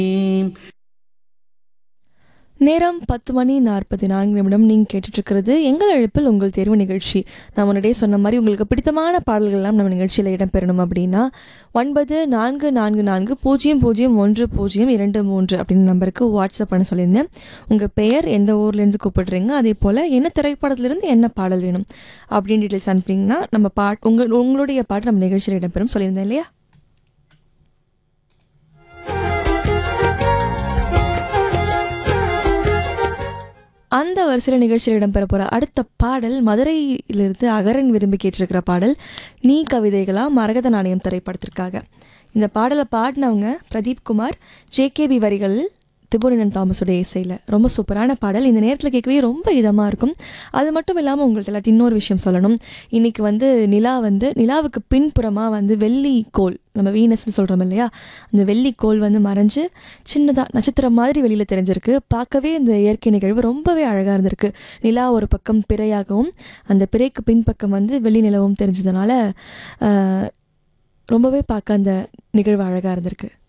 நேரம் பத்து மணி நாற்பத்தி நான்கு நிமிடம் நீங்கள் கேட்டுட்ருக்கிறது எங்கள் அழைப்பில் உங்கள் தேர்வு நிகழ்ச்சி நான் முன்னாடியே சொன்ன மாதிரி உங்களுக்கு பிடித்தமான பாடல்கள் எல்லாம் நம்ம நிகழ்ச்சியில் இடம்பெறணும் அப்படின்னா ஒன்பது நான்கு நான்கு நான்கு பூஜ்ஜியம் பூஜ்ஜியம் ஒன்று பூஜ்ஜியம் இரண்டு மூன்று அப்படின்னு நம்பருக்கு வாட்ஸ்அப் பண்ண சொல்லியிருந்தேன் உங்கள் பெயர் எந்த ஊர்லேருந்து கூப்பிடுறீங்க அதே போல் என்ன திரைப்படத்துலேருந்து என்ன பாடல் வேணும் அப்படின்னு டீட்டெயில்ஸ் அனுப்புனீங்கன்னா நம்ம பாட் உங்கள் உங்களுடைய பாட்டு நம்ம நிகழ்ச்சியில் இடம்பெறும் சொல்லியிருந்தேன் இல்லையா அந்த வரிசையில் நிகழ்ச்சியில் இடம்பெற போகிற அடுத்த பாடல் மதுரையிலிருந்து அகரன் விரும்பி கேட்டிருக்கிற பாடல் நீ கவிதைகளா மரகத நாணயம் திரைப்படத்திற்காக இந்த பாடலை பாடினவங்க பிரதீப் குமார் ஜேகேபி வரிகளில் திபுரனன் தாமஸுடைய இசையில் ரொம்ப சூப்பரான பாடல் இந்த நேரத்தில் கேட்கவே ரொம்ப இதமாக இருக்கும் அது மட்டும் இல்லாமல் உங்கள்ட்ட எல்லாத்தையும் இன்னொரு விஷயம் சொல்லணும் இன்றைக்கி வந்து நிலா வந்து நிலாவுக்கு பின்புறமாக வந்து வெள்ளி கோல் நம்ம வீனஸ்னு சொல்கிறோம் இல்லையா அந்த வெள்ளி கோல் வந்து மறைஞ்சு சின்னதாக நட்சத்திரம் மாதிரி வெளியில் தெரிஞ்சிருக்கு பார்க்கவே இந்த இயற்கை நிகழ்வு ரொம்பவே அழகாக இருந்திருக்கு நிலா ஒரு பக்கம் பிறையாகவும் அந்த பிறைக்கு பின்பக்கம் வந்து வெள்ளி நிலவும் தெரிஞ்சதுனால ஆஹ், ரொம்பவே பார்க்க அந்த நிகழ்வு அழகாக இருந்திருக்கு